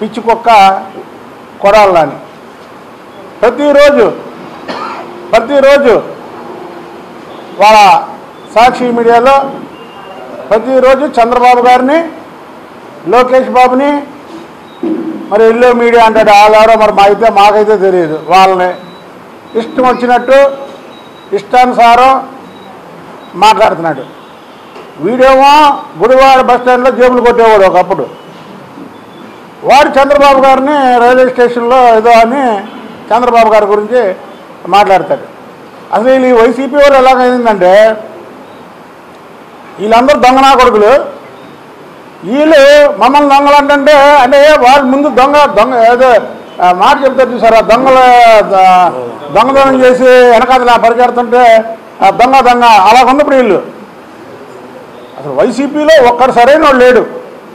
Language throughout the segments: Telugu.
పిచ్చి కుక్క కొడాలని ప్రతిరోజు ప్రతిరోజు వాళ్ళ సాక్షి మీడియాలో ప్రతిరోజు చంద్రబాబు గారిని లోకేష్ బాబుని మరి ఎల్లో మీడియా అంటాడు వాళ్ళెవరో మరి మా అయితే మాకైతే తెలియదు వాళ్ళని ఇష్టం వచ్చినట్టు ఇష్టానుసారం మాట్లాడుతున్నాడు వీడేమో గుడివాడ బస్ స్టాండ్లో జేబులు కొట్టేవాడు ఒకప్పుడు వాడు చంద్రబాబు గారిని రైల్వే స్టేషన్లో ఏదో అని చంద్రబాబు గారి గురించి మాట్లాడతాడు అసలు వీళ్ళు ఈ వైసీపీ వాళ్ళు ఎలాగైందంటే వీళ్ళందరూ దొంగనా కొడుకులు వీళ్ళు మమ్మల్ని దొంగలు అంటే అంటే వాళ్ళు ముందు దొంగ దొంగ ఏదో ఆ మాట చెప్తారు చూసారా దొంగల ద- దొంగతనం చేసి వెనకాల పరిగెడుతుంటే ఆ దొంగ దొంగ అలా ఉన్నప్పుడు వీళ్ళు అసలు వైసీపీలో ఒక్కడు సరైన వాడు లేడు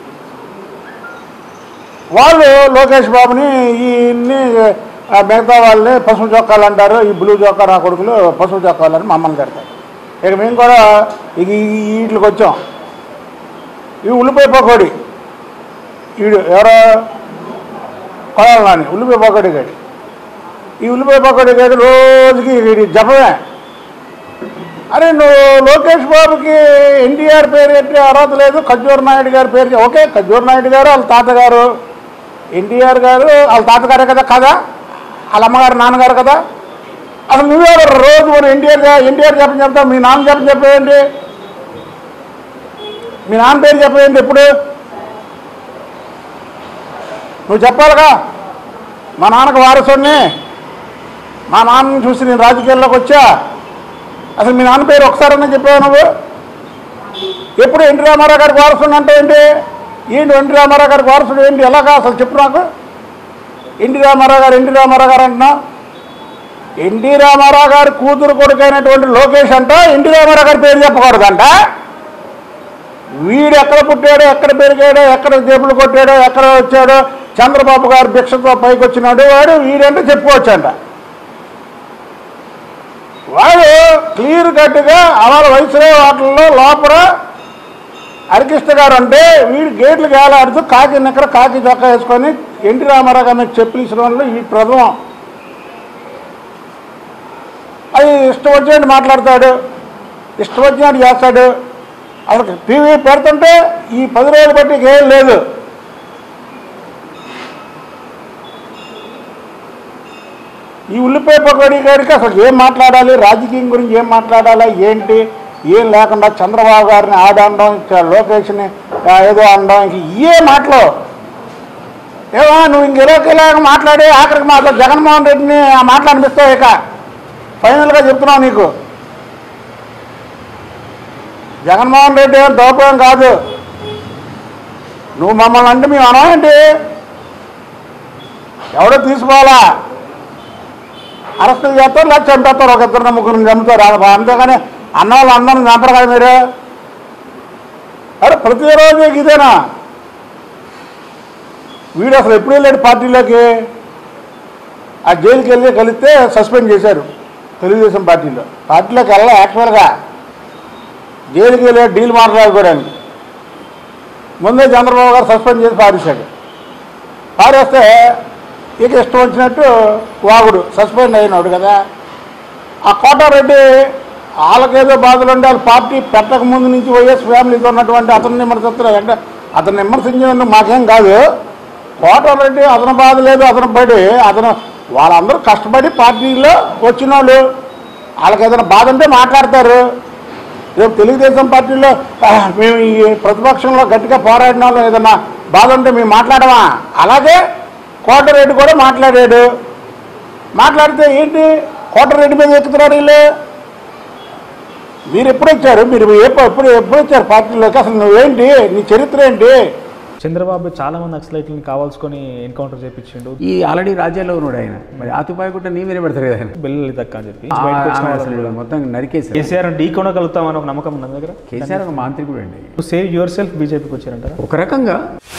వాళ్ళు లోకేష్ బాబుని ఈయన్ని ఆ మిగతా వాళ్ళని పసుపు చొక్కాలు అంటారు ఈ బ్లూ చొక్కా నా కొడుకులు పసుపు చొక్కాలని మమ్మల్ని తిడతారు ఇక మేము కూడా ఇక ఈ వీటికి వచ్చాం ఈ ఉల్లిపాయ పకోడి వీడు ఎవరో కొడాలి నాని ఉల్లిపాయ పకోడి గడి ఈ ఉల్లిపాయ పకోడి గడి రోజుకి వీడి జపమే అరే నువ్వు లోకేష్ బాబుకి ఎన్టీఆర్ పేరు ఎట్టే అర్హత లేదు ఖజ్జూర్ నాయుడు గారి పేరు చె- ఓకే ఖజ్జూర్ నాయుడు గారు వాళ్ళ తాతగారు ఎన్టీఆర్ గారు వాళ్ళ తాతగారే కదా కదా వాళ్ళ అమ్మగారు నాన్నగారు కదా అసలు నువ్వే రోజు మరి ఎన్టీఆర్ గా- ఎన్టీఆర్ చెప్పని చెప్తావు మీ నాన్న చెప్పని చెప్పేయండి మీ నాన్న పేరు చెప్పేయండి ఎప్పుడు నువ్వు చెప్పాలిగా మా నాన్నకు వారసుని మా నాన్నని చూసి నేను రాజకీయాల్లోకి వచ్చా అసలు మీ నాన్న పేరు ఒకసారన్నా చెప్పావు నువ్వు ఎప్పుడు ఎన్టీ రామారావు గారికి వారసుడు అంటే ఏంటి ఏంటి ఎన్టీ రామారావు గారికి వారసుడు ఏంటి ఎలాగా అసలు చెప్పు నాకు ఎన్టీ రామారావు గారు ఎన్టీ రామారావు గారు అంటున్నావు ఎన్టీ రామారావు గారి కూతురు కొడుకైనటువంటి లోకేష్ అంట ఎన్టీ రామారావు గారి పేరు చెప్పకూడదంట వీడు ఎక్కడ పుట్టాడో ఎక్కడ పెరిగాడో ఎక్కడ జేబులు కొట్టాడో ఎక్కడ వచ్చాడో చంద్రబాబు గారు భిక్షతో పైకి వచ్చినాడు వాడు వీడంటే చెప్పుకోవచ్చంట వాడు క్లియర్ కట్గా అవాళ వయసులో వాటిల్లో లోపల హరికృష్ణ గారు అంటే వీడు గేట్లు గేలాడుతూ కాకి నిక్కర కాకి చొక్కా వేసుకొని ఎన్టీ రామారావు గారిని చెప్పిన వాళ్ళు ఈ ప్రథమం అది ఇష్టం వచ్చినట్టు మాట్లాడతాడు ఇష్టం వచ్చినట్టు చేస్తాడు అసలు టీవీ పెడుతుంటే ఈ పది రోజులు బట్టి ఏం లేదు ఈ ఉల్లిపాయ పకోడీ గారికి అసలు ఏం మాట్లాడాలి రాజకీయం గురించి ఏం మాట్లాడాలా ఏంటి ఏం లేకుండా చంద్రబాబు గారిని ఆడడం లోకేష్ని ఆ, ఏదో అనడం ఇంక ఏ మాటలు ఏమో నువ్వు ఇంకెలాగ ఇలాగ మాట్లాడి ఆఖరికి మాతో జగన్మోహన్ రెడ్డిని ఆ మాటలు అనిపిస్తావు ఇక ఫైనల్గా చెప్తున్నావు నీకు జగన్మోహన్ రెడ్డి ఏం దోపం కాదు నువ్వు మమ్మల్ని అంటే మేము అనవేంటి ఎవడో తీసుకోవాలా అరెస్టులు చేస్తారు లేకపోతే చంపేస్తారు ఒక ఇద్దరు ముగ్గురు చంపుతారు అలా అంతేగాని అన్న వాళ్ళు అందరిని చంపరు కదా మీరు అరే ప్రతిరోజు ఇదేనా వీడు అసలు ఎప్పుడు వెళ్ళాడు పార్టీలోకి ఆ జైలుకి వెళ్ళి కలిస్తే సస్పెండ్ చేశారు తెలుగుదేశం పార్టీలో పార్టీలోకి వెళ్ళా యాక్చువల్గా జైలుకి వెళ్ళి డీల్ మాట్లాడుకోవడానికి ముందే చంద్రబాబు గారు సస్పెండ్ చేసి పారేశాడు పారేస్తే ఇక ఇష్టం వచ్చినట్టు వాగుడు సస్పెండ్ అయినాడు కదా ఆ కోటారెడ్డి వాళ్ళకేదో బాధలు ఉండే వాళ్ళ పార్టీ పెట్టక ముందు నుంచి వైఎస్ ఫ్యామిలీతో ఉన్నటువంటి అతన్ని విమర్శిస్తున్నారు అంటే అతను విమర్శించేందుకు మాకేం కాదు కోటారెడ్డి అతను బాధ లేదు అతను పడి అతను వాళ్ళందరూ కష్టపడి పార్టీలో వచ్చిన వాళ్ళు వాళ్ళకి ఏదైనా బాధ ఉంటే మాట్లాడతారు రేపు తెలుగుదేశం పార్టీలో ఆ, మేము ఈ ప్రతిపక్షంలో గట్టిగా పోరాడిన వాళ్ళు ఏదన్నా బాధ ఉంటే మేము మాట్లాడమా అలాగే కోటరెడ్డి కూడా మాట్లాడాడు మాట్లాడితే ఏంటి కోటరెడ్డి మీద ఎక్కుతున్నారు వీళ్ళు మీరు ఎప్పుడు వచ్చారు మీరు ఎప్పుడు ఎప్పుడు ఎప్పుడు వచ్చారు పార్టీలోకి అసలు నువ్వేంటి నీ చరిత్ర ఏంటి చంద్రబాబు చాలా మంది నక్సలైట్లను కావాల్సుకొని ఎన్కౌంటర్ చేపించిండు ఈ ఆల్రెడీ రాజ్యాల్లో ఉన్నాడు ఆయన మరి ఆతుపాయ కుట్ట నీ మీద పెడతారు కదా ఆయన బిల్లు దక్క అని చెప్పి ఆ, బయటకు వచ్చిన ఆమె వాళ్ళని అసలు మొత్తం నరికేశారు కేసీఆర్ ఢీ కొనగలుగుతామని ఒక నమ్మకం ఉన్న దగ్గర కేసీఆర్ ఒక మాంత్రికుడు అండి సేవ్ యువర్ సెల్ఫ్ బీజేపీకి వచ్చారంటారా ఒక రకంగా